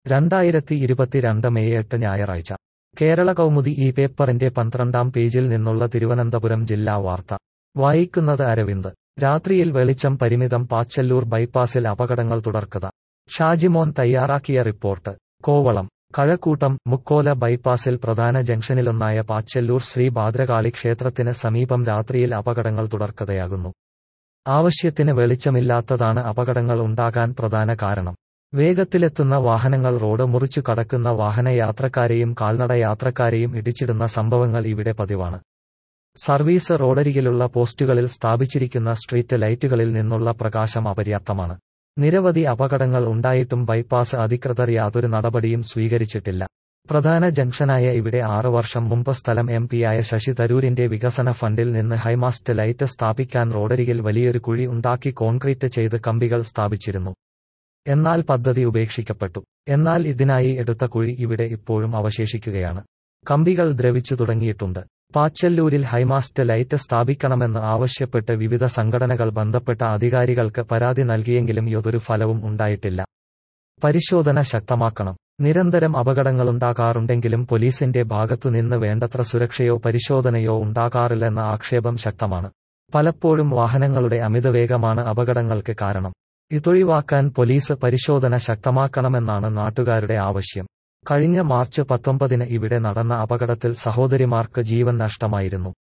രണ്ടായിരത്തി ഇരുപത്തിരണ്ട് മെയ് എട്ട് ഞായറാഴ്ച കേരള കൗമുദി ഈ പേപ്പറിന്റെ പന്ത്രണ്ടാം പേജിൽ നിന്നുള്ള തിരുവനന്തപുരം ജില്ലാ വാർത്ത വായിക്കുന്നത് അരവിന്ദ് രാത്രിയിൽ വെളിച്ചം പരിമിതം പാച്ചല്ലൂർ ബൈപ്പാസിൽ അപകടങ്ങൾ തുടർക്കഥ ഷാജിമോൻ തയ്യാറാക്കിയ റിപ്പോർട്ട് കോവളം കഴക്കൂട്ടം മുക്കോല ബൈപ്പാസിൽ പ്രധാന ജംഗ്ഷനിലൊന്നായ പാച്ചല്ലൂർ ശ്രീ ഭദ്രകാളി ക്ഷേത്രത്തിന് സമീപം രാത്രിയിൽ അപകടങ്ങൾ തുടർക്കഥയാകുന്നു ആവശ്യത്തിന് വെളിച്ചമില്ലാത്തതാണ് അപകടങ്ങൾ ഉണ്ടാകാൻ പ്രധാന കാരണം വേഗത്തിലെത്തുന്ന വാഹനങ്ങൾ റോഡ് മുറിച്ചു കടക്കുന്ന വാഹനയാത്രക്കാരെയും കാൽനട യാത്രക്കാരെയും ഇടിച്ചിടുന്ന സംഭവങ്ങൾ ഇവിടെ പതിവാണ് സർവീസ് റോഡരികിലുള്ള പോസ്റ്റുകളിൽ സ്ഥാപിച്ചിരിക്കുന്ന സ്ട്രീറ്റ് ലൈറ്റുകളിൽ നിന്നുള്ള പ്രകാശം അപര്യാപ്തമാണ് നിരവധി അപകടങ്ങൾ ഉണ്ടായിട്ടും ബൈപ്പാസ് അധികൃതർ യാതൊരു നടപടിയും സ്വീകരിച്ചിട്ടില്ല പ്രധാന ജംഗ്ഷനായ ഇവിടെ ആറ് വർഷം മുമ്പ് സ്ഥലം എം പിയായ ശശി തരൂരിന്റെ വികസന ഫണ്ടിൽ നിന്ന് ഹൈമാസ്റ്റ് ലൈറ്റ് സ്ഥാപിക്കാൻ റോഡരികിൽ വലിയൊരു കുഴി ഉണ്ടാക്കി കോൺക്രീറ്റ് ചെയ്ത് കമ്പികൾ സ്ഥാപിച്ചിരുന്നു എന്നാൽ പദ്ധതി ഉപേക്ഷിക്കപ്പെട്ടു എന്നാൽ ഇതിനായി എടുത്ത കുഴി ഇവിടെ ഇപ്പോഴും അവശേഷിക്കുകയാണ് കമ്പികൾ ദ്രവിച്ചു തുടങ്ങിയിട്ടുണ്ട് പാച്ചല്ലൂരിൽ ഹൈമാസ്റ്റ് ലൈറ്റ് സ്ഥാപിക്കണമെന്ന് ആവശ്യപ്പെട്ട് വിവിധ സംഘടനകൾ ബന്ധപ്പെട്ട അധികാരികൾക്ക് പരാതി നൽകിയെങ്കിലും യാതൊരു ഫലവും ഉണ്ടായിട്ടില്ല പരിശോധന ശക്തമാക്കണം നിരന്തരം അപകടങ്ങളുണ്ടാകാറുണ്ടെങ്കിലും പോലീസിന്റെ ഭാഗത്തുനിന്ന് വേണ്ടത്ര സുരക്ഷയോ പരിശോധനയോ ഉണ്ടാകാറില്ലെന്ന ആക്ഷേപം ശക്തമാണ് പലപ്പോഴും വാഹനങ്ങളുടെ അമിതവേഗമാണ് അപകടങ്ങൾക്ക് കാരണം ഇതൊഴിവാക്കാൻ പോലീസ് പരിശോധന ശക്തമാക്കണമെന്നാണ് നാട്ടുകാരുടെ ആവശ്യം കഴിഞ്ഞ മാർച്ച് പത്തൊമ്പതിന് ഇവിടെ നടന്ന അപകടത്തിൽ സഹോദരിമാർക്ക് ജീവൻ നഷ്ടമായിരുന്നു